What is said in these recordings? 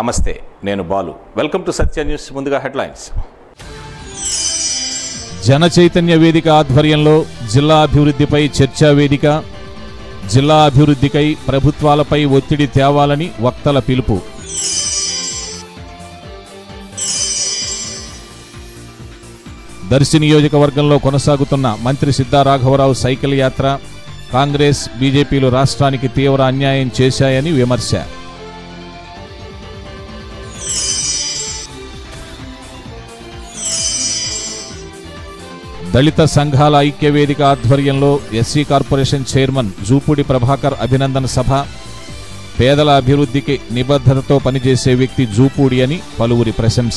నమస్తే నేను Balu welcome to Satya news ముందుగా హెడ్లైన్స్ జన చైతన్య వేదిక ఆధ్వర్యంలో జిల్లా అభివృద్ధిపై చర్చా వేదిక జిల్లా అభివృద్ధికై ప్రభుత్వాలపై ఒత్తిడి తేవాలని వక్తల పిలుపు దర్శి నియోజకవర్గంలో కొనసాగుతున్న మంత్రి సిద్ధారాఘవరావు సైకిల్ యాత్ర కాంగ్రెస్ బీజేపీలు రాష్ట్రానికి తీవ్ర అన్యాయం చేశాయని విమర్శ దళిత సంఘాల ఐక్య వేదిక ఆధ్వర్యంలో SC corporation chairman Jupudi Prabhakar అభినందన సభ పేదల అభివృద్ధికి నిబద్ధతతో పనిచేసే వ్యక్తి జూపూడి అని పలువురి ప్రశంస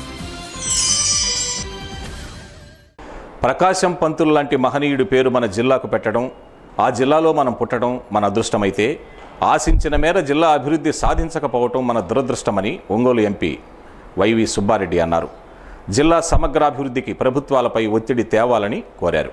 ప్రకాశం పంతులు లాంటి మహనీయుడి పేరు మన జిల్లాకు పెట్టడం ఆ జిల్లాలో మనం పుట్టడం మన అదృష్టమైతే ఆశించిన మేర జిల్లా అభివృద్ధి సాధించకపోవటం మన దురదృష్టమని ఒంగోలు ఎంపీ వైవి సుబ్బారెడ్డి అన్నారు జిల్లా సమగ్రాభివృద్ధికి ప్రభుత్వాలపై ఒత్తిడి తేవాలని కోరారు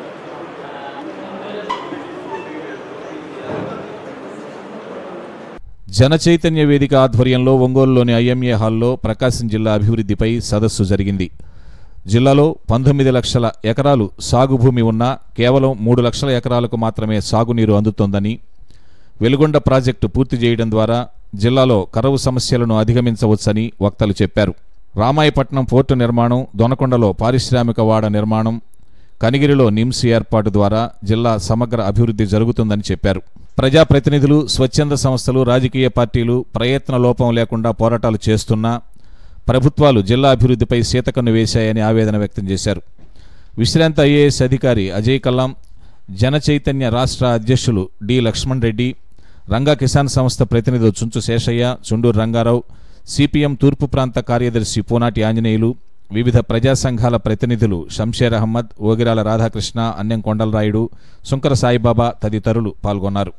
జన చైతన్య వేదిక ఆధ్వర్యంలో ఒంగోలులోని ఐఎంఏ హాల్లో ప్రకాశం జిల్లా అభివృద్ధిపై సదస్సు జరిగింది జిల్లాలో పంతొమ్మిది లక్షల ఎకరాలు సాగు భూమి ఉన్నా కేవలం మూడు లక్షల ఎకరాలకు మాత్రమే సాగునీరు అందుతోందని వెలుగొండ ప్రాజెక్టు పూర్తి చేయడం ద్వారా జిల్లాలో కరువు సమస్యలను అధిగమించవచ్చని వక్తలు చెప్పారు రామాయపట్నం పోర్టు నిర్మాణం దొనకొండలో పారిశ్రామిక వాడ నిర్మాణం కనిగిరిలో నిమ్స్ ఏర్పాటు ద్వారా జిల్లా సమగ్ర అభివృద్ధి జరుగుతుందని చెప్పారు ప్రజాప్రతినిధులు స్వచ్ఛంద సంస్థలు రాజకీయ పార్టీలు ప్రయత్న లోపం లేకుండా పోరాటాలు చేస్తున్నా ప్రభుత్వాలు జిల్లా అభివృద్ధిపై సీతకన్ను వేశాయని ఆవేదన వ్యక్తం చేశారు విశ్రాంత ఐఏఎస్ అధికారి అజయ్ కల్లాం జన చైతన్య రాష్ట్ర అధ్యక్షులు డి లక్ష్మణ్ రెడ్డి రంగా కిసాన్ సంస్థ ప్రతినిధులు చుంచు శేషయ్య చుండూరు రంగారావు సిపిఎం తూర్పు ప్రాంత కార్యదర్శి పూనాటి ఆంజనేయులు వివిధ ప్రజా సంఘాల ప్రతినిధులు షంషేర్ అహ్మద్ ఓగిరాల రాధాకృష్ణ అన్యం కొండలరాయుడు సుంకర సాయిబాబా తదితరులు పాల్గొన్నారు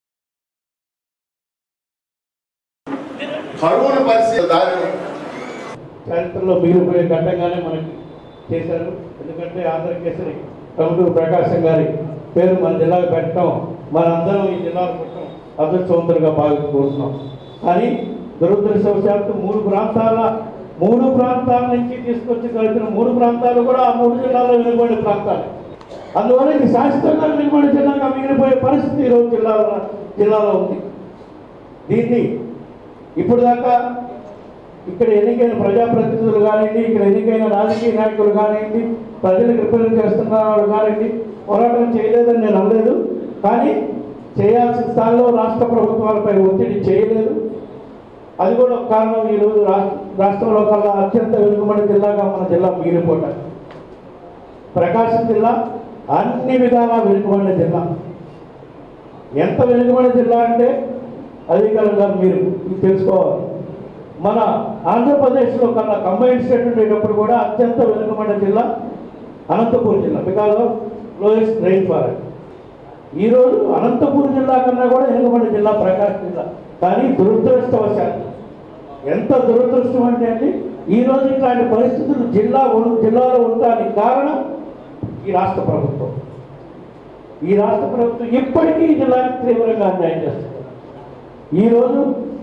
కరువును పరిస్థితి దారి చరిత్రలో మిగిలిపోయే ఘట్టంగానే మనకి చేశారు ఎందుకంటే ఆంధ్ర కేసరి కముటూరు ప్రకాశం గారి పేరు మన జిల్లాకు పెట్టడం మనందరం ఈ జిల్లాకు పెట్టడం అదృష్టవంతులుగా భావించుకుంటున్నాం కానీ దురదృష్టవశాత్తు మూడు ప్రాంతాల మూడు ప్రాంతాల నుంచి తీసుకొచ్చి కలిపిన మూడు ప్రాంతాలు కూడా ఆ మూడు జిల్లాల్లో వెనుకబడిన ప్రాంతాలు అందువల్ల ఇది శాశ్వతంగా వెనుకబడిన జిల్లాగా మిగిలిపోయే పరిస్థితి ఈరోజు జిల్లాలో జిల్లాలో ఉంది దీన్ని ఇప్పుడు దాకా ఇక్కడ ఎన్నికైన ప్రజాప్రతినిధులు కానివ్వండి ఇక్కడ ఎన్నికైన రాజకీయ నాయకులు కానివ్వండి ప్రజలకు రిప్రజెంట్ చేస్తున్న వాళ్ళు కానివ్వండి పోరాటం చేయలేదని నేను అనలేదు కానీ చేయాల్సిన స్థాయిలో రాష్ట్ర ప్రభుత్వాలపై ఒత్తిడి చేయలేదు అది కూడా ఒక కారణం ఈరోజు రాష్ట్ర రాష్ట్రంలో కల్లా అత్యంత వెనుకబడిన జిల్లాగా మన జిల్లా మిగిలిపోవటం ప్రకాశం జిల్లా అన్ని విధాలా వెనుకబడిన జిల్లా ఎంత వెనుకబడిన జిల్లా అంటే అధికారులు గారు మీరు ఇది తెలుసుకోవాలి మన ఆంధ్రప్రదేశ్లో కన్నా కంబైన్డ్ స్టేట్ ఉండేటప్పుడు కూడా అత్యంత వెనుకబడిన జిల్లా అనంతపూర్ జిల్లా because of lowest rain forest ఈరోజు అనంతపూర్ జిల్లా కన్నా కూడా వెనుకబడిన జిల్లా ప్రకాశం జిల్లా కానీ దురదృష్టవశాత్తు ఎంత దురదృష్టం అంటే అండి ఈరోజు ఇట్లాంటి పరిస్థితులు జిల్లా ఉన్- జిల్లాలో ఉండడానికి కారణం ఈ రాష్ట్ర ప్రభుత్వం ఈ రాష్ట్ర ప్రభుత్వం ఇప్పటికీ ఈ జిల్లాకి తీవ్రంగా అన్యాయం చేస్తుంది ఈరోజు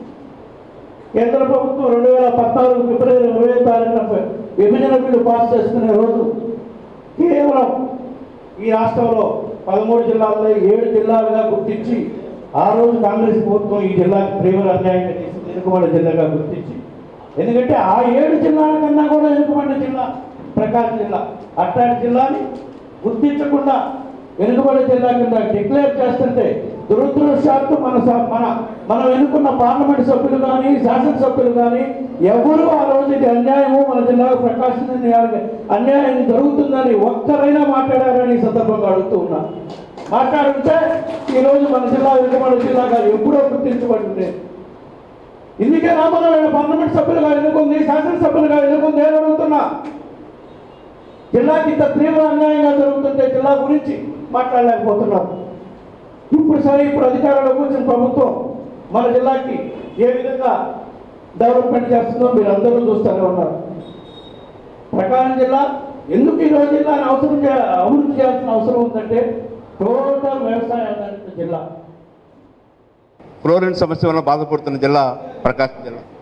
కేంద్ర ప్రభుత్వం రెండు వేల పద్నాలుగు ఫిబ్రవరి ఇరవై తారీఖున విభజన బిల్లు పాస్ చేసుకునే రోజు కేవలం ఈ రాష్ట్రంలో పదమూడు జిల్లాల్లో ఏడు జిల్లాలుగా గుర్తించి ఆ రోజు కాంగ్రెస్ ప్రభుత్వం ఈ జిల్లాకి తీవ్ర అన్యాయంగా చేసి వెనుకబడిన జిల్లాగా గుర్తించి ఎందుకంటే ఆ ఏడు జిల్లాల కన్నా కూడా వెనుకబడిన జిల్లా ప్రకాశం జిల్లా అట్లాంటి జిల్లాని గుర్తించకుండా వెనుకబడిన జిల్లా కింద డిక్లేర్ చేస్తుంటే దురదృష్టవశాత్తు మన స- మన మనం ఎన్నుకున్న పార్లమెంట్ సభ్యులు కానీ శాసనసభ్యులు కానీ ఎవరు ఆ రోజు ఇది అన్యాయము మన జిల్లాకు ప్రకాశం జిల్లాకి అన్యాయం జరుగుతుందని ఒక్కరైనా మాట్లాడారని ఈ సందర్భంగా అడుగుతూ ఉన్నా మాట్లాడుంటే ఈరోజు మన జిల్లా వెనుకబడిన జిల్లాగా ఎప్పుడో గుర్తించబడింది ఇందుకే రామరావు పార్లమెంట్ సభ్యులుగా ఎన్నుకుంది శాసనసభ్యులుగా ఎన్నుకుంది అని అడుగుతున్నా జిల్లాకి ఇంత తీవ్ర అన్యాయంగా జరుగుతుంటే జిల్లా గురించి మాట్లాడలేకపోతున్నారు ఇప్పుడు సరే ఇప్పుడు అధికారంలోకి వచ్చిన ప్రభుత్వం మన జిల్లాకి ఏ విధంగా డెవలప్మెంట్ చేస్తుందో మీరు అందరూ చూస్తూనే ఉన్నారు ప్రకాశం జిల్లా ఎందుకు ఈ రోజు జిల్లాని అవసరం చే అభివృద్ధి చేయాల్సిన అవసరం ఉందంటే టోటల్ వ్యవసాయ ఆధారిత జిల్లా ఫ్లోరిన్ సమస్య వల్ల బాధపడుతున్న జిల్లా ప్రకాశం జిల్లా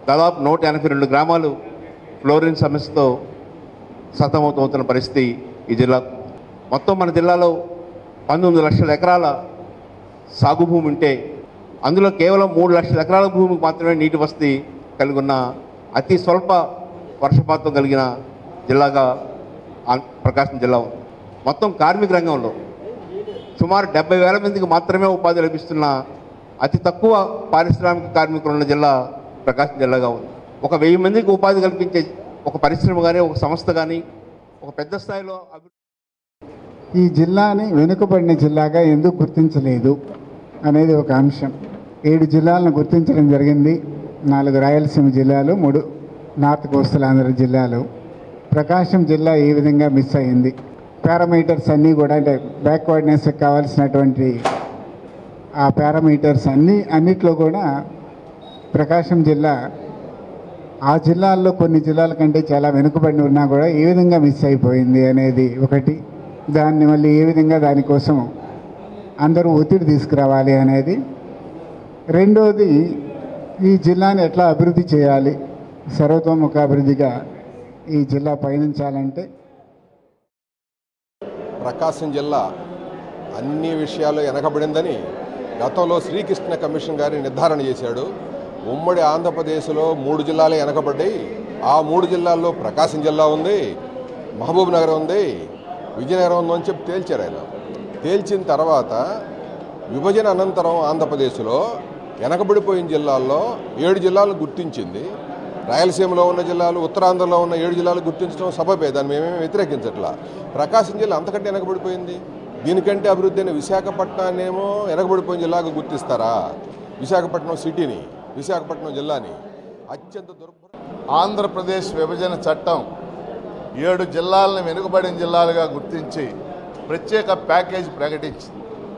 దాదాపు నూట ఎనభై రెండు గ్రామాలు ఫ్లోరిన్ సమస్యతో సతమతమవుతున్న పరిస్థితి ఈ జిల్లా మొత్తం మన జిల్లాలో పంతొమ్మిది లక్షల ఎకరాల సాగు భూమి ఉంటే అందులో కేవలం మూడు లక్షల ఎకరాల భూమికి మాత్రమే నీటి వసతి కలిగి ఉన్న అతి స్వల్ప వర్షపాతం కలిగిన జిల్లాగా ఆం- ప్రకాశం జిల్లా ఉంది మొత్తం కార్మిక రంగంలో సుమారు డెబ్బై వేల మందికి మాత్రమే ఉపాధి లభిస్తున్న అతి తక్కువ పారిశ్రామిక కార్మికులు ఉన్న జిల్లా ప్రకాశం జిల్లాగా ఉంది ఒక వెయ్యి మందికి ఉపాధి కల్పించే ఒక పరిశ్రమ కానీ ఒక సంస్థ కానీ ఒక పెద్ద స్థాయిలో అభివృద్ధి ఈ జిల్లాని వెనుకబడిన జిల్లాగా ఎందుకు గుర్తించలేదు అనేది ఒక అంశం ఏడు జిల్లాలను గుర్తించడం జరిగింది నాలుగు రాయలసీమ జిల్లాలు మూడు నార్త్ కోస్టల్ ఆంధ్ర జిల్లాలు ప్రకాశం జిల్లా ఏ విధంగా మిస్ అయింది పారామీటర్స్ అన్నీ కూడా అంటే బ్యాక్వర్డ్నెస్ కావాల్సినటువంటి ఆ పారామీటర్స్ అన్నీ అన్నిట్లో కూడా ప్రకాశం జిల్లా ఆ జిల్లాల్లో కొన్ని జిల్లాల కంటే చాలా వెనుకబడి ఉన్నా కూడా ఏ విధంగా మిస్ అయిపోయింది అనేది ఒకటి దాన్ని మళ్ళీ ఏ విధంగా దానికోసం అందరూ ఒత్తిడి తీసుకురావాలి అనేది రెండోది ఈ జిల్లాని ఎట్లా అభివృద్ధి చేయాలి సర్వతోముఖ అభివృద్ధిగా ఈ జిల్లా పయనించాలంటే ప్రకాశం జిల్లా అన్ని విషయాల్లో వెనకబడిందని గతంలో శ్రీకృష్ణ కమిషన్ గారి నిర్ధారణ చేశాడు ఉమ్మడి ఆంధ్రప్రదేశ్లో మూడు జిల్లాలే వెనకబడ్డాయి ఆ మూడు జిల్లాల్లో ప్రకాశం జిల్లా ఉంది మహబూబ్ నగర్ ఉంది విజయనగరం ఉంది అని చెప్పి తేల్చారు ఆయన తేల్చిన తర్వాత విభజన అనంతరం ఆంధ్రప్రదేశ్లో వెనకబడిపోయిన జిల్లాల్లో ఏడు జిల్లాలను గుర్తించింది రాయలసీమలో ఉన్న జిల్లాలు ఉత్తరాంధ్రలో ఉన్న ఏడు జిల్లాలు గుర్తించడం సబబే దాన్ని మేమేమి వ్యతిరేకించట్లా ప్రకాశం జిల్లా అంతకంటే వెనకబడిపోయింది దీనికంటే అభివృద్ధి అయిన విశాఖపట్నాన్నేమో వెనకబడిపోయిన జిల్లాగా గుర్తిస్తారా విశాఖపట్నం సిటీని విశాఖపట్నం జిల్లాని అత్యంత దుర్భర ఆంధ్రప్రదేశ్ విభజన చట్టం ఏడు జిల్లాలను వెనుకబడిన జిల్లాలుగా గుర్తించి ప్రత్యేక ప్యాకేజ్ ప్రకటించింది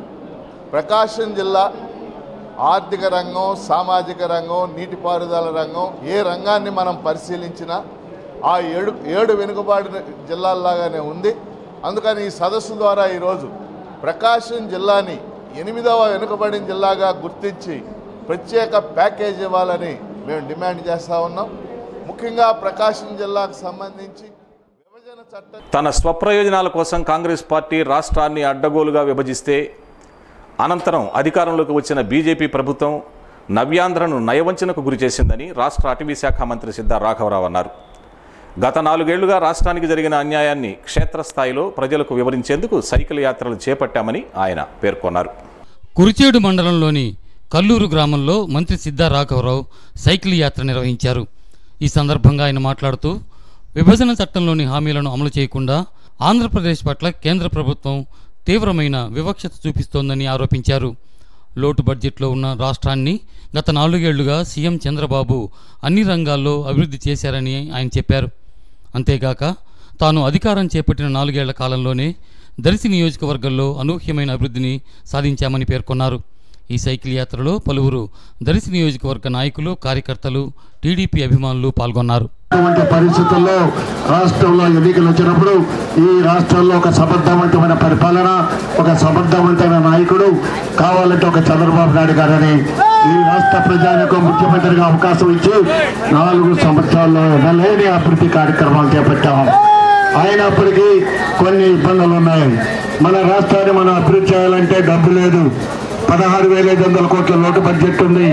ప్రకాశం జిల్లా ఆర్థిక రంగం సామాజిక రంగం నీటిపారుదల రంగం ఏ రంగాన్ని మనం పరిశీలించినా ఆ ఏడు ఏడు వెనుకబాడిన జిల్లాల్లాగానే ఉంది అందుకని ఈ సదస్సు ద్వారా ఈరోజు ప్రకాశం జిల్లాని ఎనిమిదవ వెనుకబడిన జిల్లాగా గుర్తించి ప్రత్యేక ప్యాకేజ్ ఇవ్వాలని మేము డిమాండ్ చేస్తూ ఉన్నాం ముఖ్యంగా ప్రకాశం జిల్లాకు సంబంధించి విభజన చట్టం తన స్వప్రయోజనాల కోసం కాంగ్రెస్ పార్టీ రాష్ట్రాన్ని అడ్డగోలుగా విభజిస్తే అనంతరం అధికారంలోకి వచ్చిన బీజేపీ ప్రభుత్వం నవ్యాంధ్రను నయవంచనకు గురి చేసిందని రాష్ట్ర అటవీ శాఖ మంత్రి సిద్ధా రాఘవరావు అన్నారు గత నాలుగేళ్లుగా రాష్ట్రానికి జరిగిన అన్యాయాన్ని క్షేత్రస్థాయిలో ప్రజలకు వివరించేందుకు సైకిల్ యాత్రలు చేపట్టామని ఆయన పేర్కొన్నారు కురిచేడు మండలంలోని కల్లూరు గ్రామంలో మంత్రి సిద్ధా రాఘవరావు సైకిల్ యాత్ర నిర్వహించారు ఈ సందర్భంగా ఆయన మాట్లాడుతూ విభజన చట్టంలోని హామీలను అమలు చేయకుండా ఆంధ్రప్రదేశ్ పట్ల కేంద్ర ప్రభుత్వం తీవ్రమైన వివక్షత చూపిస్తోందని ఆరోపించారు లోటు బడ్జెట్లో ఉన్న రాష్ట్రాన్ని గత నాలుగేళ్లుగా సీఎం చంద్రబాబు అన్ని రంగాల్లో అభివృద్ధి చేశారని ఆయన చెప్పారు అంతేగాక తాను అధికారం చేపట్టిన నాలుగేళ్ల కాలంలోనే దర్శి నియోజకవర్గంలో అనూహ్యమైన అభివృద్ధిని సాధించామని పేర్కొన్నారు ఈ సైకిల్ యాత్రలో పలువురు దర్శి నియోజకవర్గ నాయకులు కార్యకర్తలు టీడీపీ అభిమానులు పాల్గొన్నారు అటువంటి పరిస్థితుల్లో రాష్ట్రంలో ఎన్నికలు వచ్చినప్పుడు ఈ రాష్ట్రంలో ఒక సమర్థవంతమైన పరిపాలన ఒక సమర్థవంతమైన నాయకుడు కావాలంటే ఒక చంద్రబాబు నాయుడు గారని ఈ రాష్ట్ర ప్రజానికి ముఖ్యమంత్రిగా అవకాశం ఇచ్చి నాలుగు సంవత్సరాల్లో ఎనలేని అభివృద్ధి కార్యక్రమాలు చేపట్టాం అయినప్పటికీ కొన్ని ఇబ్బందులు ఉన్నాయి మన రాష్ట్రాన్ని మనం అభివృద్ధి చేయాలంటే డబ్బు లేదు పదహారు వేల ఐదు వందల కోట్ల లోటు బడ్జెట్ ఉంది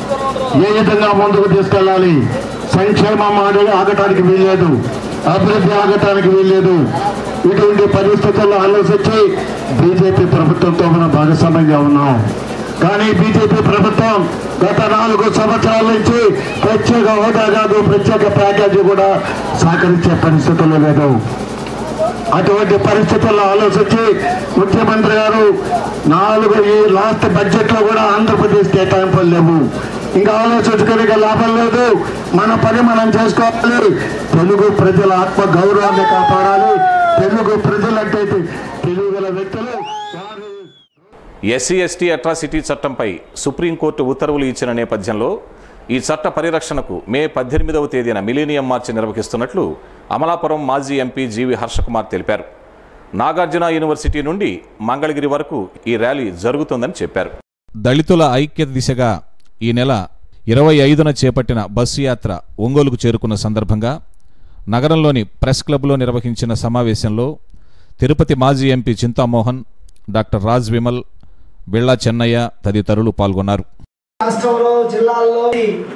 ఏ విధంగా ముందుకు తీసుకెళ్ళాలి సంక్షేమం అనేది ఆగటానికి వీల్లేదు అభివృద్ధి ఆగటానికి వీల్లేదు ఇటువంటి పరిస్థితుల్లో ఆలోచించి బీజేపీ ప్రభుత్వంతో మనం భాగస్వామ్యంగా ఉన్నాం కానీ బీజేపీ ప్రభుత్వం గత నాలుగు సంవత్సరాల నుంచి ప్రత్యేక హోదా కాదు ప్రత్యేక ప్యాకేజీ కూడా సహకరించే పరిస్థితుల్లో లేదు అటువంటి పరిస్థితుల్లో ఆలోచించి ముఖ్యమంత్రి గారు నాలుగు ఈ లాస్ట్ బడ్జెట్ లో కూడా ఆంధ్రప్రదేశ్ కేటాయింపులు లేవు ఇంకా ఆలోచించుకునే లాభం లేదు మన పని మనం చేసుకోవాలి తెలుగు ప్రజల ఆత్మ గౌరవాన్ని కాపాడాలి తెలుగు ప్రజలంటే తెలుగు గల వ్యక్తులు వారి ఎస్సీ ఎస్టీ అట్రాసిటీ చట్టంపై సుప్రీంకోర్టు ఉత్తర్వులు ఇచ్చిన నేపథ్యంలో ఈ చట్ట పరిరక్షణకు మే పద్దెనిమిదవ తేదీన మిలీనియం మార్చి నిర్వహిస్తున్నట్లు అమలాపురం మాజీ ఎంపీ జీవి హర్షకుమార్ తెలిపారు నాగార్జున యూనివర్సిటీ నుండి మంగళగిరి వరకు ఈ ర్యాలీ జరుగుతుందని చెప్పారు దళితుల ఐక్యత దిశగా ఈ నెల ఇరవై ఐదున చేపట్టిన బస్సు యాత్ర ఒంగోలుకు చేరుకున్న సందర్భంగా నగరంలోని ప్రెస్ క్లబ్లో నిర్వహించిన సమావేశంలో తిరుపతి మాజీ ఎంపీ చింతామోహన్ డాక్టర్ రాజ్ విమల్ బిళ్ళా చెన్నయ్య తదితరులు పాల్గొన్నారు రాష్ట్రంలో జిల్లాల్లో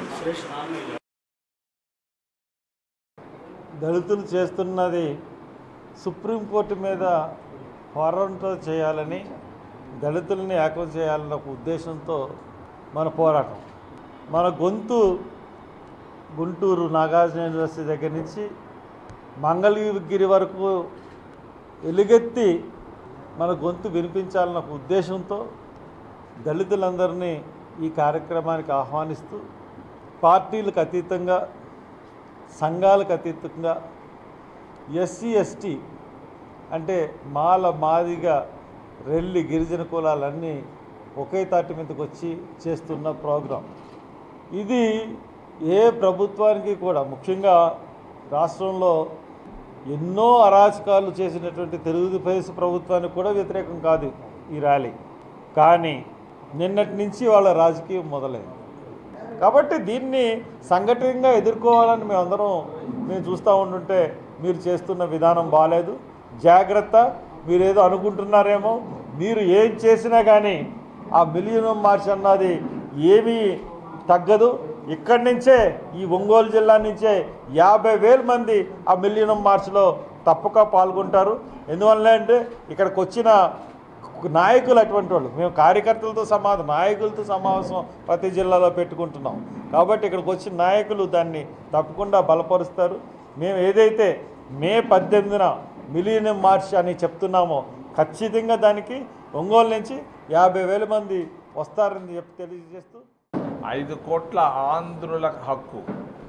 దళితులు చేస్తున్నది సుప్రీంకోర్టు మీద పోరాటం చేయాలని దళితుల్ని ఏకం చేయాలన్న ఒక ఉద్దేశంతో మన పోరాటం మన గొంతు గుంటూరు నాగార్జున యూనివర్సిటీ దగ్గర నుంచి మంగళగిరి వరకు ఎలుగెత్తి మన గొంతు వినిపించాలన్న ఒక ఉద్దేశంతో దళితులందరినీ ఈ కార్యక్రమానికి ఆహ్వానిస్తూ పార్టీలకు అతీతంగా సంఘాలకు అతీతంగా ఎస్సీ ఎస్టీ అంటే మాల మాదిగా రెల్లి గిరిజన కులాలన్నీ ఒకే తాటి మీదకి వచ్చి చేస్తున్న ప్రోగ్రాం ఇది ఏ ప్రభుత్వానికి కూడా ముఖ్యంగా రాష్ట్రంలో ఎన్నో అరాచకాలు చేసినటువంటి తెలుగుదేశం ప్రభుత్వానికి కూడా వ్యతిరేకం కాదు ఈ ర్యాలీ కానీ నిన్నటి నుంచి వాళ్ళ రాజకీయం మొదలైంది కాబట్టి దీన్ని సంఘటితంగా ఎదుర్కోవాలని మేమందరం మేము చూస్తూ ఉంటుంటే మీరు చేస్తున్న విధానం బాగాలేదు జాగ్రత్త మీరేదో అనుకుంటున్నారేమో మీరు ఏం చేసినా కానీ ఆ మిలియనం మార్చ్ అన్నది ఏమీ తగ్గదు ఇక్కడి నుంచే ఈ ఒంగోలు జిల్లా నుంచే యాభై వేల మంది ఆ మిలియనం మార్చ్లో తప్పక పాల్గొంటారు ఎందువల్ల అంటే ఇక్కడికి వచ్చిన నాయకులు అటువంటి వాళ్ళు మేము కార్యకర్తలతో సమాధం నాయకులతో సమావేశం ప్రతి జిల్లాలో పెట్టుకుంటున్నాం కాబట్టి ఇక్కడికి వచ్చిన నాయకులు దాన్ని తప్పకుండా బలపరుస్తారు మేము ఏదైతే మే పద్దెనిమిదిన మిలియన్ మార్చ్ అని చెప్తున్నామో ఖచ్చితంగా దానికి ఒంగోలు నుంచి యాభై వేల మంది వస్తారని చెప్పి తెలియజేస్తూ ఐదు కోట్ల ఆంధ్రుల హక్కు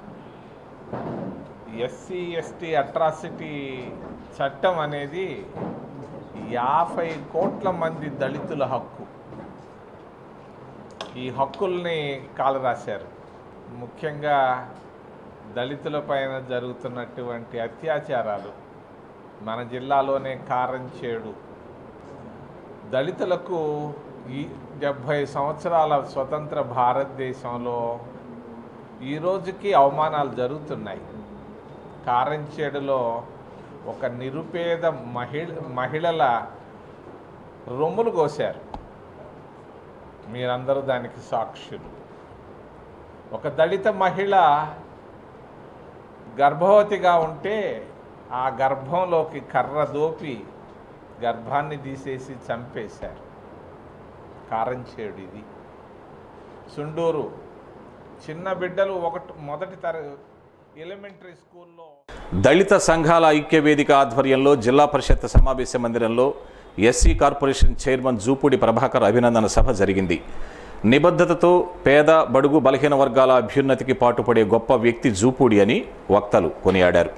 ఎస్సీ ఎస్టీ అట్రాసిటీ చట్టం అనేది యాభై కోట్ల మంది దళితుల హక్కు ఈ హక్కుల్ని కాలరాశారు ముఖ్యంగా దళితుల పైన జరుగుతున్నటువంటి అత్యాచారాలు మన జిల్లాలోనే కారంచేడు దళితులకు ఈ డెబ్భై సంవత్సరాల స్వతంత్ర భారతదేశంలో ఈ రోజుకి అవమానాలు జరుగుతున్నాయి కారంచేడులో ఒక నిరుపేద మహిళ మహిళల రొమ్ములు కోశారు మీరందరూ దానికి సాక్షులు ఒక దళిత మహిళ గర్భవతిగా ఉంటే ఆ గర్భంలోకి కర్ర దోపి గర్భాన్ని తీసేసి చంపేశారు కారంచేడు ఇది సుండూరు చిన్న బిడ్డలు ఒకటి మొదటి తర ఎలిమెంటరీ స్కూల్లో దళిత సంఘాల ఐక్య వేదిక ఆధ్వర్యంలో జిల్లా పరిషత్ సమావేశ మందిరంలో SC corporation chairman Jupudi Prabhakar అభినందన సభ జరిగింది నిబద్ధతతో పేద బడుగు బలహీన వర్గాల అభ్యున్నతికి పాటుపడే గొప్ప వ్యక్తి జూపూడి అని వక్తలు కొనియాడారు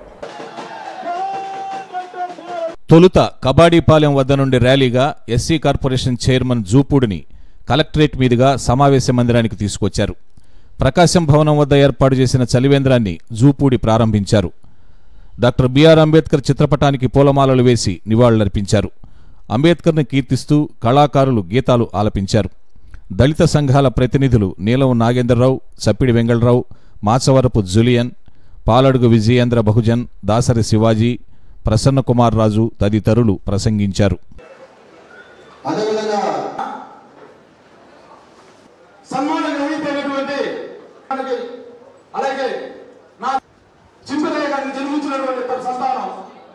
తొలుత కబాడీపాలెం వద్ద నుండి ర్యాలీగా ఎస్సీ కార్పొరేషన్ చైర్మన్ జూపూడిని కలెక్టరేట్ మీదుగా సమావేశ మందిరానికి తీసుకొచ్చారు ప్రకాశం భవనం వద్ద ఏర్పాటు చేసిన చలివేంద్రాన్ని జూపూడి ప్రారంభించారు డాక్టర్ బిఆర్ అంబేద్కర్ చిత్రపటానికి పూలమాలలు వేసి నివాళులర్పించారు అంబేద్కర్ని కీర్తిస్తూ కళాకారులు గీతాలు ఆలపించారు దళిత సంఘాల ప్రతినిధులు నీలం నాగేంద్రరావు సప్పిడి వెంగళరావు మాచవరపు జులియన్ పాలడుగు విజయేంద్ర బహుజన్ దాసరి శివాజీ ప్రసన్న కుమార్ రాజు తదితరులు ప్రసంగించారు అదేవిధంగా సన్మాన గ్రహీతైనటువంటి మనకి అలాగే నా చింపదయ్య గారిని జన్మించినటువంటి తన సంతానం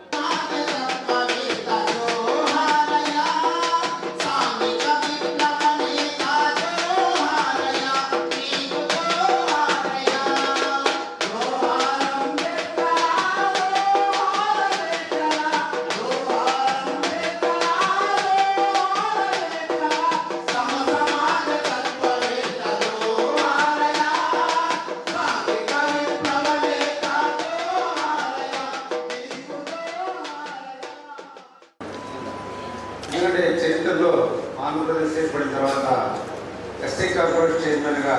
ఎందుకంటే చరిత్రలో ఆంధ్రప్రదేశ్ ఏర్పడిన తర్వాత ఎస్టీ కార్పొరేషన్ చైర్మన్గా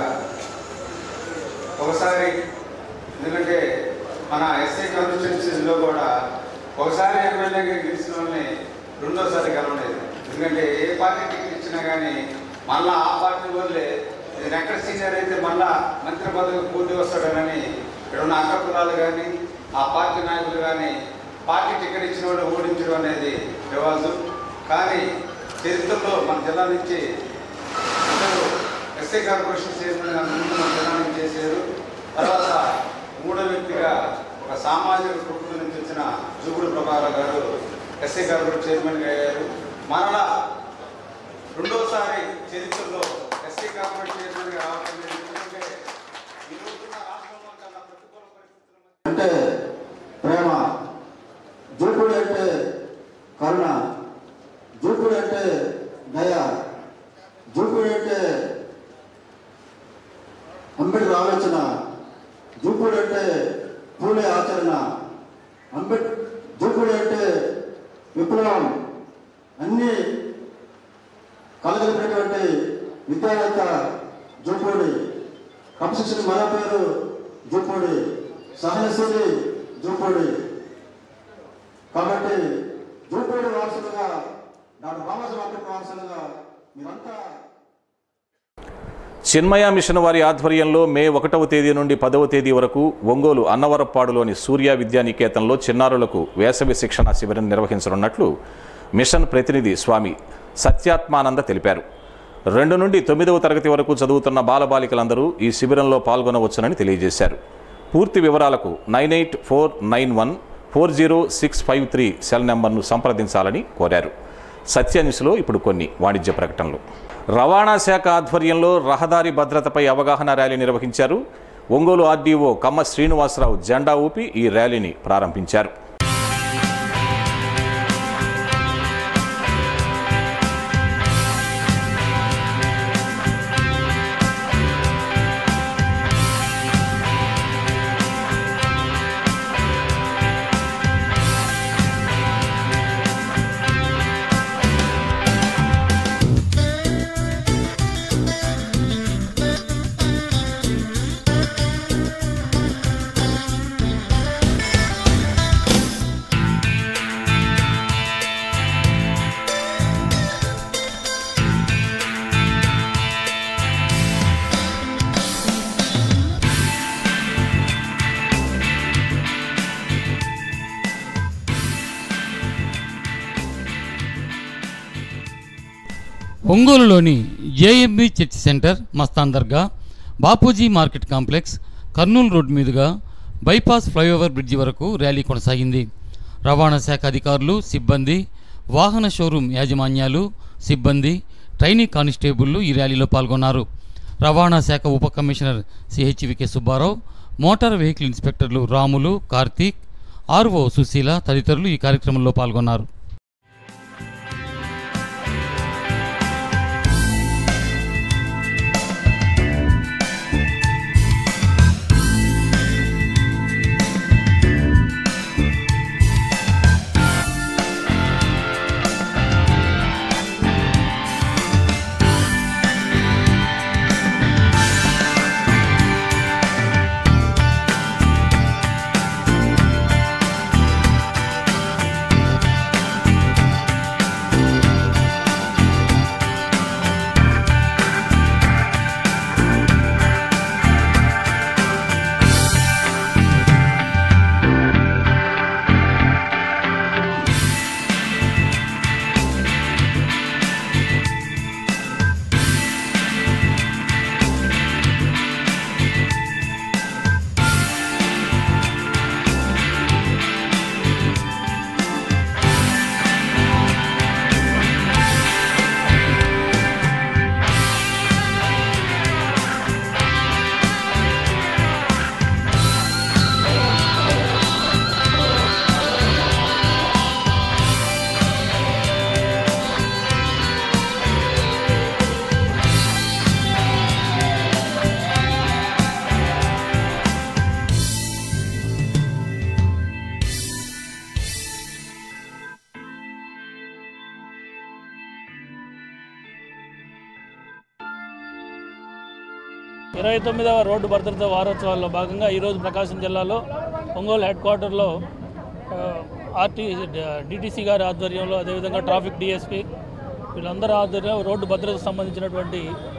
ఒకసారి ఎందుకంటే మన ఎస్ఐ కాన్స్టిట్యున్సీలో కూడా ఒకసారి ఎమ్మెల్యేగా గెలిచిన వాళ్ళని రెండోసారి గెలవలేదు ఎందుకంటే ఏ పార్టీ టికెట్ ఇచ్చినా కానీ మళ్ళీ ఆ పార్టీ వాళ్ళే ఇది ఎక్కడ సీనియర్ అయితే మళ్ళా మంత్రి పదవి పూర్తి వస్తాడనని ఇక్కడ ఉన్న అక్క కులాలు కానీ ఆ పార్టీ నాయకులు కానీ పార్టీ టికెట్ ఇచ్చిన వాళ్ళు ఓడించడం అనేది రివాజు కానీ చరిత్రలో మన జిల్లా నుంచి అందరూ ఎస్ఐ కార్పొరేషన్ చైర్మన్ గా ముందు మన జిల్లా నుంచి చేశారు తర్వాత మూడో వ్యక్తిగా ఒక సామాజిక కుటుంబం నుంచి వచ్చిన జూగుడు ప్రభాకర్ గారు ఎస్ఐ కార్పొరేషన్ చైర్మన్గా అయ్యారు మరలా రెండోసారి చరిత్రలో ఎస్ఐ కార్పొరేషన్ చైర్మన్గా రావడం జరిగింది. ఎందుకంటే ఈ రోజున్న రాష్ట్రంలో చాలా ప్రతికూల పరిస్థితులు అంటే ప్రేమ జూకుడు అంటే కరుణ జూకుడు అంటే దయ జూకుడు అంటే అంబేద్కర్ ఆలోచన జూకుడు అంటే పూలే ఆచరణ అంబేడ్ జూకుడు అంటే విప్లవం అన్నీ కలగలిపినటువంటి విద్యావేత్త జూపూడి క్రమశిక్షణ మరో పేరు జూపూడి సహనశీలి జూపూడి కాబట్టి జూపూడి వారసులుగా డాక్టర్ బాబాసాహెబ్ అంబేద్కర్ వారసులుగా మీరంతా చిన్మయ మిషన్ వారి ఆధ్వర్యంలో మే ఒకటవ తేదీ నుండి పదవ తేదీ వరకు ఒంగోలు అన్నవరప్పాడులోని సూర్య విద్యానికేతన్లో చిన్నారులకు వేసవి శిక్షణ శిబిరం నిర్వహించనున్నట్లు మిషన్ ప్రతినిధి స్వామి సత్యాత్మానంద తెలిపారు రెండు నుండి తొమ్మిదవ తరగతి వరకు చదువుతున్న బాలబాలికలందరూ ఈ శిబిరంలో పాల్గొనవచ్చునని తెలియజేశారు పూర్తి వివరాలకు nine eight four nine one four zero six five three cell నెంబర్ను సంప్రదించాలని కోరారు సత్యాన్యూస్లో ఇప్పుడు కొన్ని వాణిజ్య ప్రకటనలు రవాణా శాఖ ఆధ్వర్యంలో రహదారి భద్రతపై అవగాహన ర్యాలీ నిర్వహించారు ఒంగోలు ఆర్డీఓ కమ్మ శ్రీనివాసరావు జెండా ఊపి ఈ ర్యాలీని ప్రారంభించారు ఒంగోలులోని JMB church centre Mastan Dargah Bapuji market complex Kurnool road మీదుగా బైపాస్ ఫ్లైఓవర్ బ్రిడ్జి వరకు ర్యాలీ కొనసాగింది రవాణా శాఖ అధికారులు సిబ్బంది వాహన షోరూం యాజమాన్యాలు సిబ్బంది ట్రైనీ కానిస్టేబుళ్లు ఈ ర్యాలీలో పాల్గొన్నారు రవాణా శాఖ ఉప commissioner CHVK Subbarao motor vehicle ఇన్స్పెక్టర్లు రాములు కార్తీక్ ఆర్ఓ సుశీల తదితరులు ఈ కార్యక్రమంలో పాల్గొన్నారు ఇరవై తొమ్మిదవ రోడ్డు భద్రత వారోత్సవాల్లో భాగంగా ఈరోజు ప్రకాశం జిల్లాలో ఒంగోలు హెడ్ క్వార్టర్లో ఆర్టీ డిటీసీ గారి ఆధ్వర్యంలో అదేవిధంగా ట్రాఫిక్ డిఎస్పి వీళ్ళందరూ ఆధ్వర్యంలో రోడ్డు భద్రతకు సంబంధించినటువంటి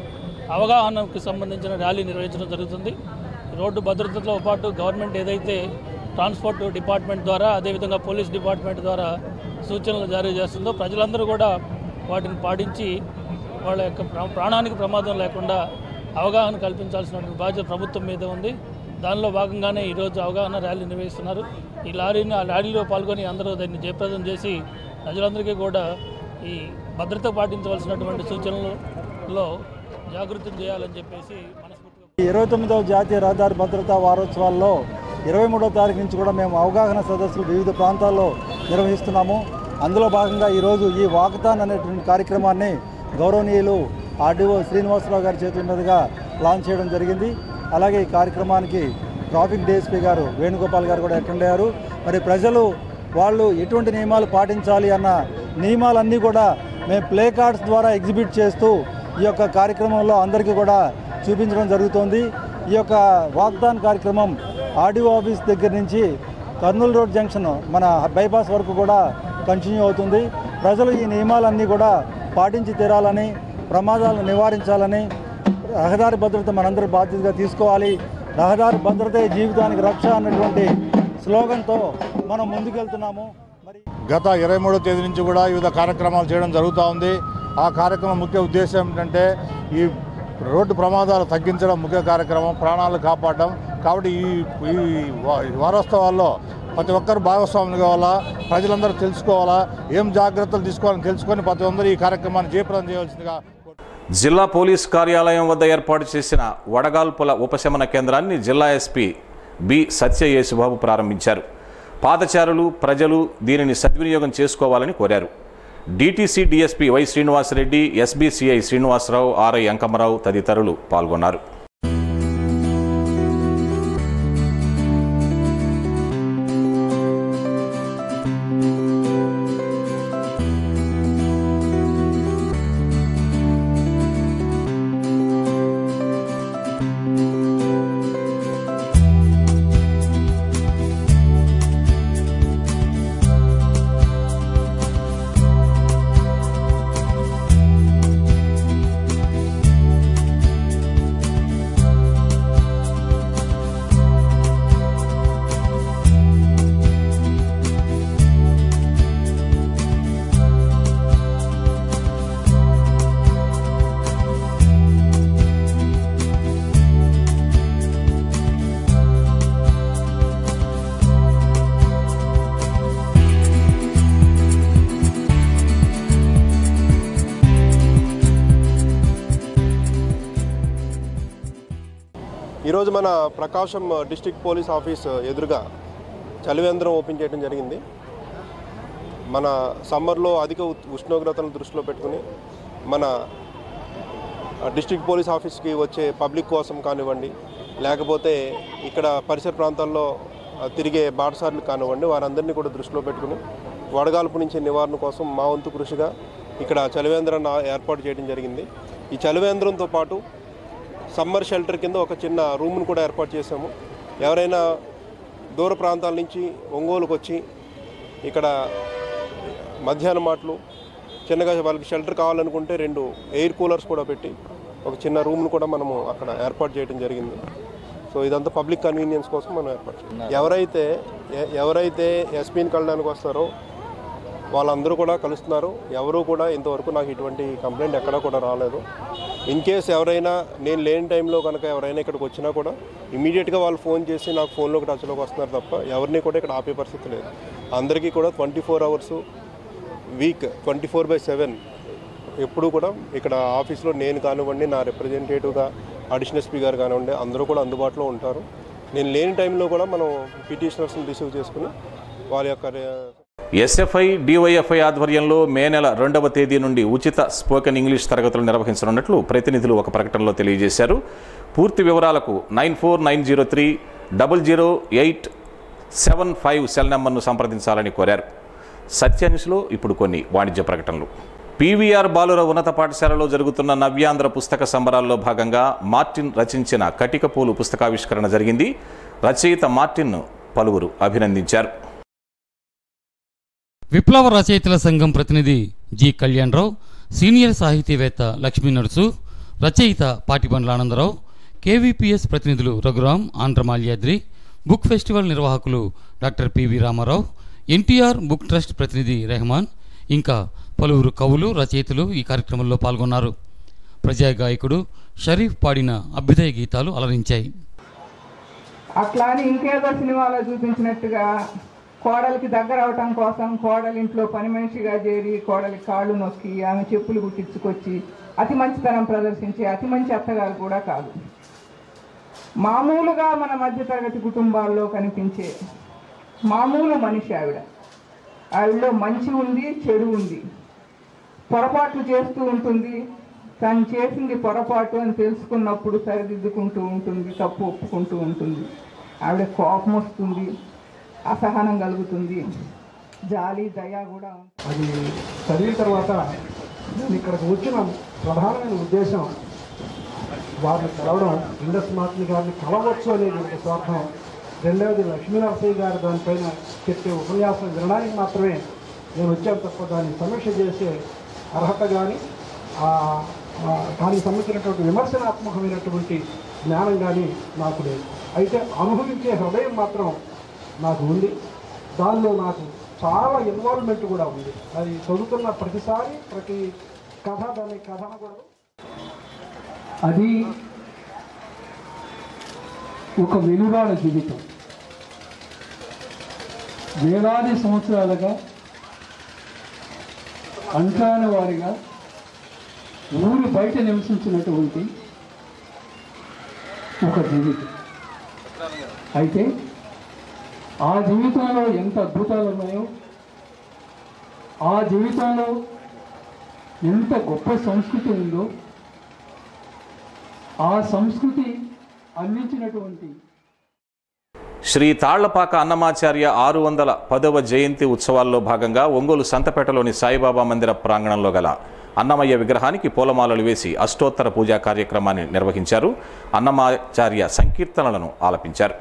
అవగాహనకు సంబంధించిన ర్యాలీ నిర్వహించడం జరుగుతుంది రోడ్డు భద్రతతో పాటు గవర్నమెంట్ ఏదైతే ట్రాన్స్పోర్ట్ డిపార్ట్మెంట్ ద్వారా అదేవిధంగా పోలీస్ డిపార్ట్మెంట్ ద్వారా సూచనలు జారీ చేస్తుందో ప్రజలందరూ కూడా వాటిని పాటించి వాళ్ళ యొక్క ప్రా- ప్రాణానికి ప్రమాదం లేకుండా అవగాహన కల్పించాల్సినటువంటి బాధ్యత ప్రభుత్వం మీద ఉంది దానిలో భాగంగానే ఈరోజు అవగాహన ర్యాలీ నిర్వహిస్తున్నారు ఈ లారీని ఆ ర్యాలీలో పాల్గొని అందరూ దాన్ని జయప్రదం చేసి ప్రజలందరికీ కూడా ఈ భద్రత పాటించవలసినటువంటి సూచనలలో జాగృతం చేయాలని చెప్పేసి ఇరవై తొమ్మిదవ జాతీయ రహదారి భద్రతా వారోత్సవాల్లో ఇరవై మూడో తారీఖు నుంచి కూడా మేము అవగాహన సదస్సులు వివిధ ప్రాంతాల్లో నిర్వహిస్తున్నాము అందులో భాగంగా ఈరోజు ఈ వాకథాన్ అనేటువంటి కార్యక్రమాన్ని గౌరవనీయులు ఆర్డీఓ శ్రీనివాసరావు గారి చేతుల మీదుగా లాంచ్ చేయడం జరిగింది అలాగే ఈ కార్యక్రమానికి ట్రాఫిక్ డిఎస్పీ గారు వేణుగోపాల్ గారు కూడా అటెండ్ అయ్యారు మరి ప్రజలు వాళ్ళు ఎటువంటి నియమాలు పాటించాలి అన్న నియమాలన్నీ కూడా మేము ప్లే కార్డ్స్ ద్వారా ఎగ్జిబిట్ చేస్తూ ఈ యొక్క కార్యక్రమంలో అందరికీ కూడా చూపించడం జరుగుతోంది ఈ యొక్క వాగ్దాన్ కార్యక్రమం ఆర్డీఓ ఆఫీస్ దగ్గర నుంచి కర్నూలు రోడ్ జంక్షన్ మన బైపాస్ వరకు కూడా కంటిన్యూ అవుతుంది ప్రజలు ఈ నియమాలన్నీ కూడా పాటించి తీరాలని ప్రమాదాలను నివారించాలని రహదారి భద్రత మనందరూ బాధ్యతగా తీసుకోవాలి రహదారి భద్రతే జీవితానికి రక్ష అన్నటువంటి స్లోగన్తో మనం ముందుకెళ్తున్నాము గత ఇరవై మూడో తేదీ నుంచి కూడా వివిధ కార్యక్రమాలు చేయడం జరుగుతూ ఉంది ఆ కార్యక్రమం ముఖ్య ఉద్దేశం ఏంటంటే ఈ రోడ్డు ప్రమాదాలు తగ్గించడం ముఖ్య కార్యక్రమం ప్రాణాలు కాపాడడం కాబట్టి ఈ ఈ వా- ఈ వారోత్సవాల్లో ప్రతి ఒక్కరు భాగస్వాములు కావాలా ప్రజలందరూ తెలుసుకోవాలా ఏం జాగ్రత్తలు తీసుకోవాలని తెలుసుకొని ప్రతి ఒక్కరు ఈ కార్యక్రమాన్ని జయప్రదం చేయవలసిందిగా జిల్లా పోలీస్ కార్యాలయం వద్ద ఏర్పాటు చేసిన వడగాల్పుల ఉపశమన కేంద్రాన్ని జిల్లా ఎస్పీ బి సత్య యేసుబాబు ప్రారంభించారు పాదచారులు ప్రజలు దీనిని సద్వినియోగం చేసుకోవాలని కోరారు DTC DSP Y Srinivasareddy SBCI Srinivasarao RI Ankamarao తదితరులు పాల్గొన్నారు ఈరోజు మన ప్రకాశం డిస్ట్రిక్ట్ పోలీస్ ఆఫీస్ ఎదురుగా చలివేంద్రం ఓపెన్ చేయడం జరిగింది మన సమ్మర్లో అధిక ఉ- ఉష్ణోగ్రతలను దృష్టిలో పెట్టుకుని మన డిస్ట్రిక్ట్ పోలీస్ ఆఫీస్కి వచ్చే పబ్లిక్ కోసం కానివ్వండి లేకపోతే ఇక్కడ పరిసర ప్రాంతాల్లో ఆ, తిరిగే బాటసార్లు కానివ్వండి వారందరినీ కూడా దృష్టిలో పెట్టుకుని వడగాల్పు నుంచి నివారణ కోసం మా వంతు కృషిగా ఇక్కడ చలివేంద్రాన్ని ఆ- ఏర్పాటు చేయడం జరిగింది ఈ చలివేంద్రంతో పాటు సమ్మర్ షెల్టర్ కింద ఒక చిన్న రూమ్ను కూడా ఏర్పాటు చేశాము ఎవరైనా దూర ప్రాంతాల నుంచి ఒంగోలుకు వచ్చి ఇక్కడ మధ్యాహ్నం మాటలు చిన్నగా వాళ్ళకి షెల్టర్ కావాలనుకుంటే రెండు ఎయిర్ కూలర్స్ కూడా పెట్టి ఒక చిన్న రూమ్ను కూడా మనము అక్కడ ఏర్పాటు చేయడం జరిగింది సో ఇదంతా పబ్లిక్ కన్వీనియన్స్ కోసం మనం ఏర్పాటు చేయాలి ఎవరైతే ఎ- ఎవరైతే ఎస్పీని కలడానికి వస్తారో వాళ్ళందరూ కూడా కలుస్తున్నారు ఎవరు కూడా ఇంతవరకు నాకు ఇటువంటి కంప్లైంట్ ఎక్కడా కూడా రాలేదు ఇన్ కేస్ ఎవరైనా నేను లేని టైంలో కనుక ఎవరైనా ఇక్కడికి వచ్చినా కూడా ఇమీడియట్గా వాళ్ళు ఫోన్ చేసి నాకు ఫోన్లోకి టచ్లోకి వస్తున్నారు తప్ప ఎవరిని కూడా ఇక్కడ ఆపే పరిస్థితి లేదు అందరికీ కూడా twenty four hours week twenty four by seven ఎప్పుడు కూడా ఇక్కడ ఆఫీస్లో నేను కానివ్వండి నా రిప్రజెంటేటివ్గా అడిషనల్ ఎస్పీ గారు కానివ్వండి అందరూ కూడా అందుబాటులో ఉంటారు నేను లేని టైంలో కూడా మనం పిటిషనర్స్ని రిసీవ్ చేసుకుని వాళ్ళ యొక్క రే- ఎస్ఎఫ్ఐ డివైఎఫ్ఐ ఆధ్వర్యంలో మే నెల రెండవ తేదీ నుండి ఉచిత స్పోకెన్ ఇంగ్లీష్ తరగతులు నిర్వహించనున్నట్లు ప్రతినిధులు ఒక ప్రకటనలో తెలియజేశారు పూర్తి వివరాలకు nine four nine zero three double zero eight seven five cell నెంబర్ను సంప్రదించాలని కోరారు సత్యాన్యూస్లో ఇప్పుడు కొన్ని వాణిజ్య ప్రకటనలు పీవీఆర్ బాలుర ఉన్నత పాఠశాలలో జరుగుతున్న నవ్యాంధ్ర పుస్తక సంబరాల్లో భాగంగా మార్టిన్ రచించిన కటికపూలు పుస్తకావిష్కరణ జరిగింది రచయిత మార్టిన్ను పలువురు అభినందించారు విప్లవ రచయితల సంఘం ప్రతినిధి జి కళ్యాణరావు సీనియర్ సాహితీవేత్త లక్ష్మీ నర్సు రచయిత పాటిబండ్ల ఆనందరావు కేవీపీఎస్ ప్రతినిధులు రఘురాం ఆంధ్రమాల్యాద్రి బుక్ ఫెస్టివల్ నిర్వాహకులు doctor PV Ramarao NTR book trust ప్రతినిధి రెహమాన్ ఇంకా పలువురు కవులు రచయితలు ఈ కార్యక్రమంలో పాల్గొన్నారు ప్రజా గాయకుడు షరీఫ్ పాడిన అభ్యుదయ గీతాలు అలరించాయి అట్లా అని ఇంకేదో సినిమాలో చూపించినట్టుగా కోడలికి దగ్గర అవటం కోసం కోడలి ఇంట్లో పని మనిషిగా చేరి కోడలి కాళ్ళు నొక్కి ఆమె చెప్పులు కుట్టించుకొచ్చి అతి మంచితనం ప్రదర్శించి అతి మంచి అత్తగారు కూడా కాదు మామూలుగా మన మధ్యతరగతి కుటుంబాల్లో కనిపించే మామూలు మనిషి ఆవిడ ఆవిడలో మంచి ఉంది చెడు ఉంది పొరపాట్లు చేస్తూ ఉంటుంది తను చేసింది పొరపాటు అని తెలుసుకున్నప్పుడు సరిదిద్దుకుంటూ ఉంటుంది తప్పు ఒప్పుకుంటూ ఉంటుంది ఆవిడ కోపం వస్తుంది అసహనం కలుగుతుంది జాలి దయ కూడా ఉంటుంది అది చదివిన తర్వాత నేను ఇక్కడికి వచ్చిన ప్రధానమైన ఉద్దేశం వారిని కలవడం ఇండస్ మార్టిన్ గారిని కలవచ్చు అనేది ఒక స్వార్థం రెండవది లక్ష్మీనరసయ్య గారు దానిపైన చెప్పే ఉపన్యాసం వినడానికి మాత్రమే నేను వచ్చాను తప్ప దాన్ని సమీక్ష చేసే అర్హత కానీ దానికి సంబంధించినటువంటి విమర్శనాత్మకమైనటువంటి జ్ఞానం కానీ నాకు లేదు అయితే అనుభవించే హృదయం మాత్రం నాకు ఉంది దానిలో నాకు చాలా ఇన్వాల్వ్మెంట్ కూడా ఉంది అది చదువుతున్న ప్రతిసారి ప్రతి కథ దాని కథ అనకూడదు అది ఒక వెలుగాల జీవితం వేలాది సంవత్సరాలుగా అంటాన వారిగా ఊరు బయట నివసించినటువంటి ఒక జీవితం అయితే ఆ జీవితంలో ఎంత అద్భుతాలు ఉన్నాయో ఆ జీవితంలో ఎంత గొప్ప సంస్కృతి ఉందో ఆ సంస్కృతి అందించినటువంటి శ్రీ తాళ్లపాక అన్నమాచార్య ఆరు వందల పదవ జయంతి ఉత్సవాల్లో భాగంగా ఒంగోలు సంతపేటలోని సాయిబాబా మందిర ప్రాంగణంలో గల అన్నమయ్య విగ్రహానికి పూలమాలలు వేసి అష్టోత్తర పూజా కార్యక్రమాన్ని నిర్వహించారు అన్నమాచార్య సంకీర్తనలను ఆలపించారు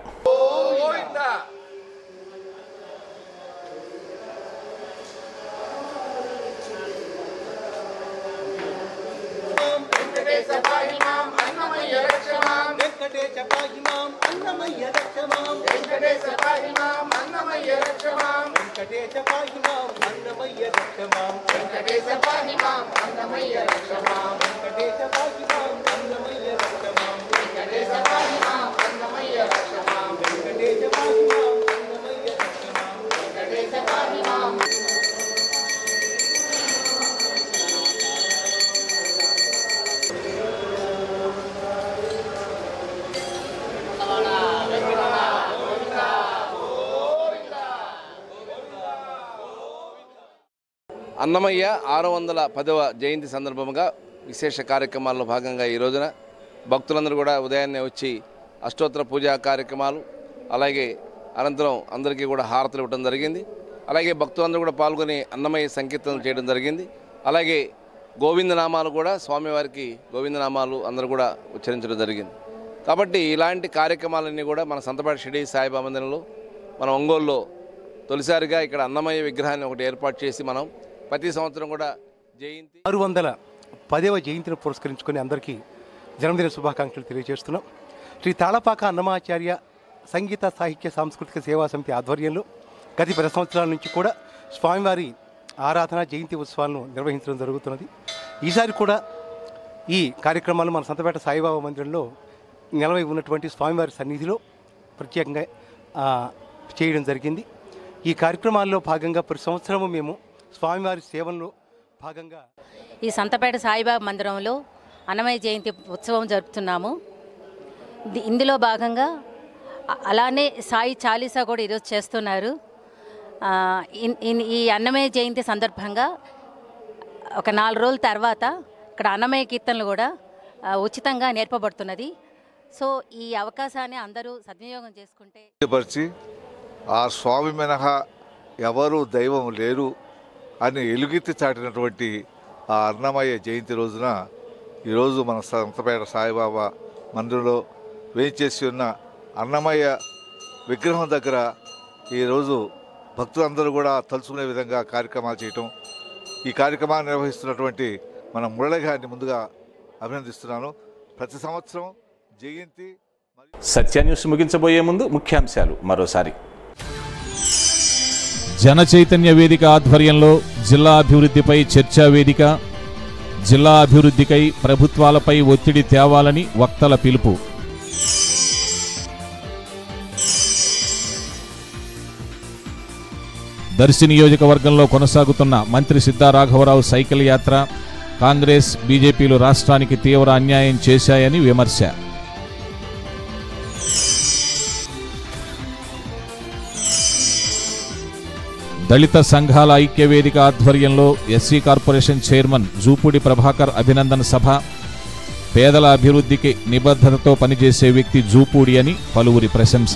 అన్నమయ్య ఆరు వందల పదవ జయంతి సందర్భంగా విశేష కార్యక్రమాల్లో భాగంగా ఈ రోజున భక్తులందరూ కూడా ఉదయాన్నే వచ్చి అష్టోత్తర పూజా కార్యక్రమాలు అలాగే అనంతరం అందరికీ కూడా హారతులు ఇవ్వడం జరిగింది అలాగే భక్తులందరూ కూడా పాల్గొని అన్నమయ్య సంకీర్తనలు చేయడం జరిగింది అలాగే గోవిందనామాలు కూడా స్వామివారికి గోవిందనామాలు అందరూ కూడా ఉచ్చరించడం జరిగింది కాబట్టి ఇలాంటి కార్యక్రమాలన్నీ కూడా మన సంతపాటి షిడి సాయిబాబా మందిరంలో మన ఒంగోలులో తొలిసారిగా ఇక్కడ అన్నమయ్య విగ్రహాన్ని ఒకటి ఏర్పాటు చేసి మనం ప్రతి సంవత్సరం కూడా జయంతి ఆరు వందల పదవ జయంతిని పురస్కరించుకొని అందరికీ జన్మదిన శుభాకాంక్షలు తెలియజేస్తున్నాం శ్రీ తాళపాక అన్నమాచార్య సంగీత సాహిత్య సాంస్కృతిక సేవా సమితి ఆధ్వర్యంలో గత పది సంవత్సరాల నుంచి కూడా స్వామివారి ఆరాధన జయంతి ఉత్సవాలను నిర్వహించడం జరుగుతున్నది ఈసారి కూడా ఈ కార్యక్రమాలు మన సంతపేట సాయిబాబా మందిరంలో నిలవై ఉన్నటువంటి స్వామివారి సన్నిధిలో ప్రత్యేకంగా ఆ, చేయడం జరిగింది ఈ కార్యక్రమాల్లో భాగంగా ప్రతి సంవత్సరము మేము స్వామివారి సేవల్లో భాగంగా ఈ సంతపేట సాయిబాబా మందిరంలో అన్నమయ్య జయంతి ఉత్సవం జరుపుతున్నాము ఇది- ఇందులో భాగంగా అ- అలానే సాయి చాలీసా కూడా ఈరోజు చేస్తున్నారు ఆ, ఇన్- ఇన్- ఈ అన్నమయ్య జయంతి సందర్భంగా ఒక నాలుగు రోజుల తర్వాత ఇక్కడ అన్నమయ్య కీర్తనలు కూడా ఆ, ఉచితంగా నేర్పబడుతున్నది సో ఈ అవకాశాన్ని అందరూ సద్వినియోగం చేసుకుంటే పరిచి ఆ స్వామి మినహా ఎవరు దైవం లేరు అని ఎలుగెత్తి చాటినటువంటి ఆ అన్నమయ్య జయంతి రోజున ఈరోజు మన సంతపేట సాయిబాబా మందిరంలో వేయించేసి ఉన్న అన్నమయ్య విగ్రహం దగ్గర ఈరోజు భక్తులందరూ కూడా తలుచుకునే విధంగా కార్యక్రమాలు చేయటం ఈ కార్యక్రమాన్ని నిర్వహిస్తున్నటువంటి మన మురళి గారిని ముందుగా అభినందిస్తున్నాను ప్రతి సంవత్సరం జయంతి సత్య న్యూస్ ముగించబోయే ముందు ముఖ్యాంశాలు మరోసారి జన చైతన్య వేదిక ఆధ్వర్యంలో జిల్లా అభివృద్ధిపై చర్చా వేదిక జిల్లా అభివృద్ధికై ప్రభుత్వాలపై ఒత్తిడి తేవాలని వక్తల పిలుపు దర్శి నియోజకవర్గంలో కొనసాగుతున్న మంత్రి సిద్ధారాఘవరావు సైకిల్ యాత్ర కాంగ్రెస్ బీజేపీలు రాష్ట్రానికి తీవ్ర అన్యాయం చేశాయని విమర్శ దళిత సంఘాల ఐక్యవేదిక ఆధ్వర్యంలో SC corporation chairman Jupudi Prabhakar అభినందన సభ పేదల అభివృద్ధికి నిబద్ధతతో పనిచేసే వ్యక్తి జూపూడి అని పలువురి ప్రశంస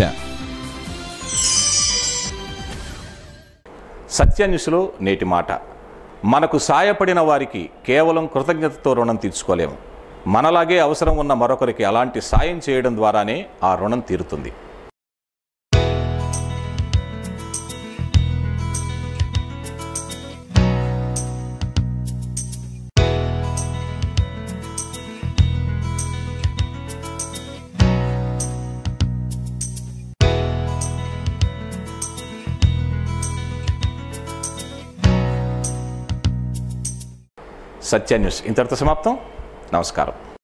సత్య న్యూస్లో నేటి మాట మనకు సాయపడిన వారికి కేవలం కృతజ్ఞతతో రుణం తీర్చుకోలేము మనలాగే అవసరం ఉన్న మరొకరికి అలాంటి సాయం చేయడం ద్వారానే ఆ రుణం తీరుతుంది సత్య న్యూస్ ఇంతటితో సమాప్తం నమస్కారం